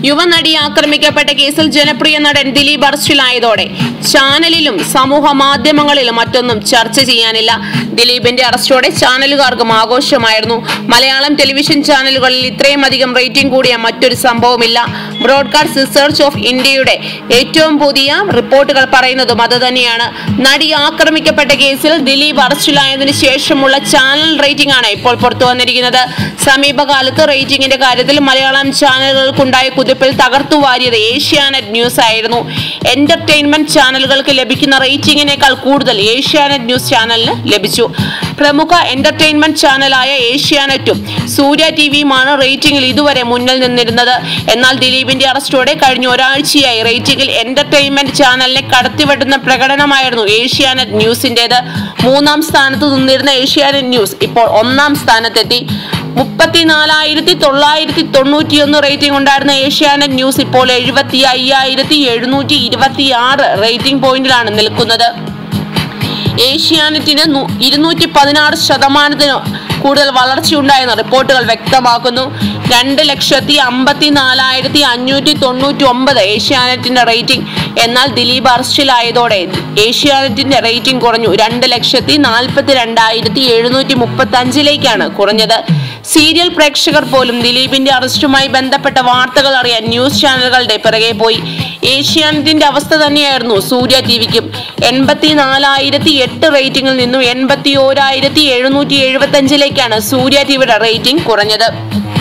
യുവനടി ആക്രമിക്കപ്പെട്ട കേസിൽ ജനപ്രിയ നടൻ ദിലീപ് അറസ്റ്റിലായതോടെ ചാനലിലും സമൂഹ മാധ്യമങ്ങളിലും മറ്റൊന്നും ചർച്ച ചെയ്യാനില്ല ദിലീപിന്റെ അറസ്റ്റോടെ ചാനലുകാർക്കും ആഘോഷമായിരുന്നു മലയാളം ടെലിവിഷൻ ചാനലുകളിൽ ഇത്രയും അധികം റേറ്റിംഗ് കൂടിയ മറ്റൊരു സംഭവമില്ല ബ്രോഡ്കാസ്റ്റ് റിസർച്ച് ഓഫ് ഇന്ത്യയുടെ ഏറ്റവും പുതിയ റിപ്പോർട്ടുകൾ പറയുന്നതും അത് തന്നെയാണ് നടി ആക്രമിക്കപ്പെട്ട കേസിൽ ദിലീപ് അറസ്റ്റിലായതിനു ശേഷമുള്ള ചാനൽ റേറ്റിംഗ് ആണ് ഇപ്പോൾ പുറത്തു വന്നിരിക്കുന്നത് സമീപകാലത്ത് റേറ്റിംഗിന്റെ കാര്യത്തിൽ മലയാളം ചാനലുകൾക്കുണ്ടായ കുതിപ്പിൽ തകർത്തു വാരിയത് ഏഷ്യാനെറ്റ് ന്യൂസ് ആയിരുന്നു എന്റർടൈൻമെന്റ് ചാനലുകൾക്ക് ലഭിക്കുന്ന റേറ്റിംഗിനേക്കാൾ കൂടുതൽ ഏഷ്യാനെറ്റ് ന്യൂസ് ചാനലിന് ലഭിച്ചു പ്രമുഖ എന്റർടൈൻമെന്റ് ചാനലായ ഏഷ്യാനെറ്റും സൂര്യ ടിവിയുമാണ് റേറ്റിംഗിൽ ഇതുവരെ മുന്നിൽ നിന്നിരുന്നത് എന്നാൽ ദിലീപിന്റെ അറസ്റ്റോടെ കഴിഞ്ഞ ഒരാഴ്ചയായി റേറ്റിംഗിൽ എന്റർടൈൻമെന്റ് ചാനലിനെ കടത്തിവെട്ടുന്ന പ്രകടനമായിരുന്നു ഏഷ്യാനെറ്റ് ന്യൂസിന്റേത് മൂന്നാം സ്ഥാനത്ത് നിന്നിരുന്ന ഏഷ്യാനെറ്റ് ന്യൂസ് ഇപ്പോൾ ഒന്നാം സ്ഥാനത്തെത്തി മുപ്പത്തിനാലായിരത്തി തൊള്ളായിരത്തി തൊണ്ണൂറ്റിയൊന്ന് റേറ്റിംഗ് ഉണ്ടായിരുന്ന ഏഷ്യാനെറ്റ് ന്യൂസ് ഇപ്പോൾ എഴുപത്തി അയ്യായിരത്തി എഴുന്നൂറ്റി ഇരുപത്തി ആറ് റേറ്റിംഗ് പോയിന്റിലാണ് നിൽക്കുന്നത് ഏഷ്യാനെറ്റിന് നു- ഇരുന്നൂറ്റി പതിനാറ് ശതമാനത്തിന് കൂടുതൽ വളർച്ചയുണ്ടായെന്ന് റിപ്പോർട്ടുകൾ വ്യക്തമാക്കുന്നു രണ്ട് ലക്ഷത്തി അമ്പത്തി നാലായിരത്തി അഞ്ഞൂറ്റി തൊണ്ണൂറ്റി ഒമ്പത് ഏഷ്യാനെറ്റിന്റെ റേറ്റിംഗ് എന്നാൽ ദിലീപ് അറസ്റ്റിലായതോടെ ഏഷ്യാനെറ്റിന്റെ റേറ്റിംഗ് കുറഞ്ഞു രണ്ട് ലക്ഷത്തി നാൽപ്പത്തി രണ്ടായിരത്തി എഴുന്നൂറ്റി മുപ്പത്തി അഞ്ചിലേക്കാണ് കുറഞ്ഞത് സീരിയൽ പ്രേക്ഷകർ പോലും ദിലീപിന്റെ അറസ്റ്റുമായി ബന്ധപ്പെട്ട വാർത്തകൾ അറിയാൻ ന്യൂസ് ചാനലുകളുടെ പിറകെ പോയി ഏഷ്യാനെറ്റിന്റെ അവസ്ഥ തന്നെയായിരുന്നു സൂര്യ ടിവിക്കും എൺപത്തി നാലായിരത്തി എട്ട് റേറ്റിംഗിൽ നിന്നും എൺപത്തി ഓരായിരത്തി എഴുന്നൂറ്റി എഴുപത്തി അഞ്ചിലേക്കാണ് സൂര്യ ടിവിയുടെ റേറ്റിംഗ് കുറഞ്ഞത്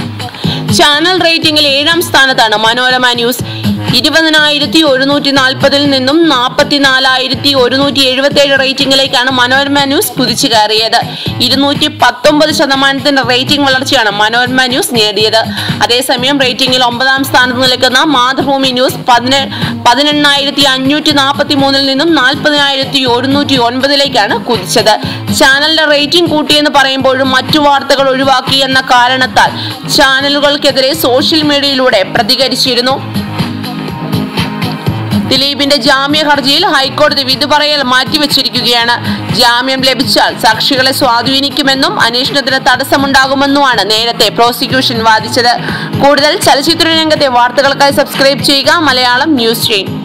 ചാനൽ റേറ്റിംഗിൽ ഏഴാം സ്ഥാനത്താണ് മനോരമ ന്യൂസ് ഇരുപതിനായിരത്തി ഒരുന്നൂറ്റി നാൽപ്പതിൽ നിന്നും നാൽപ്പത്തിനാലായിരത്തി ഒരുന്നൂറ്റി എഴുപത്തി ഏഴ് റേറ്റിംഗിലേക്കാണ് മനോരമ ന്യൂസ് കുതിച്ചു കയറിയത് ഇരുന്നൂറ്റി പത്തൊമ്പത് ശതമാനത്തിന്റെ റേറ്റിംഗ് വളർച്ചയാണ് മനോരമ ന്യൂസ് നേടിയത് അതേസമയം റേറ്റിംഗിൽ ഒമ്പതാം സ്ഥാനത്ത് നിൽക്കുന്ന മാതൃഭൂമി ന്യൂസ് പതിനെ പതിനെണ്ണായിരത്തി അഞ്ഞൂറ്റി നാൽപ്പത്തി മൂന്നിൽ നിന്നും നാൽപ്പതിനായിരത്തി ഒരുന്നൂറ്റി ഒൻപതിലേക്കാണ് കുതിച്ചത് ചാനലിന്റെ റേറ്റിംഗ് കൂട്ടിയെന്ന് പറയുമ്പോഴും മറ്റു വാർത്തകൾ ഒഴിവാക്കി എന്ന കാരണത്താൽ ചാനലുകൾക്കെതിരെ സോഷ്യൽ മീഡിയയിലൂടെ പ്രതികരിച്ചിരുന്നു ദിലീപിന്റെ ജാമ്യ ഹർജിയിൽ ഹൈക്കോടതി വിധി പറയൽ മാറ്റിവെച്ചിരിക്കുകയാണ് ജാമ്യം ലഭിച്ചാൽ സാക്ഷികളെ സ്വാധീനിക്കുമെന്നും അന്വേഷണത്തിന് തടസ്സമുണ്ടാകുമെന്നുമാണ് നേരത്തെ പ്രോസിക്യൂഷൻ വാദിച്ചത് കൂടുതൽ ചലച്ചിത്ര രംഗത്തെ വാർത്തകൾക്കായി സബ്സ്ക്രൈബ് ചെയ്യുക മലയാളം ന്യൂസ് ചെയിൻ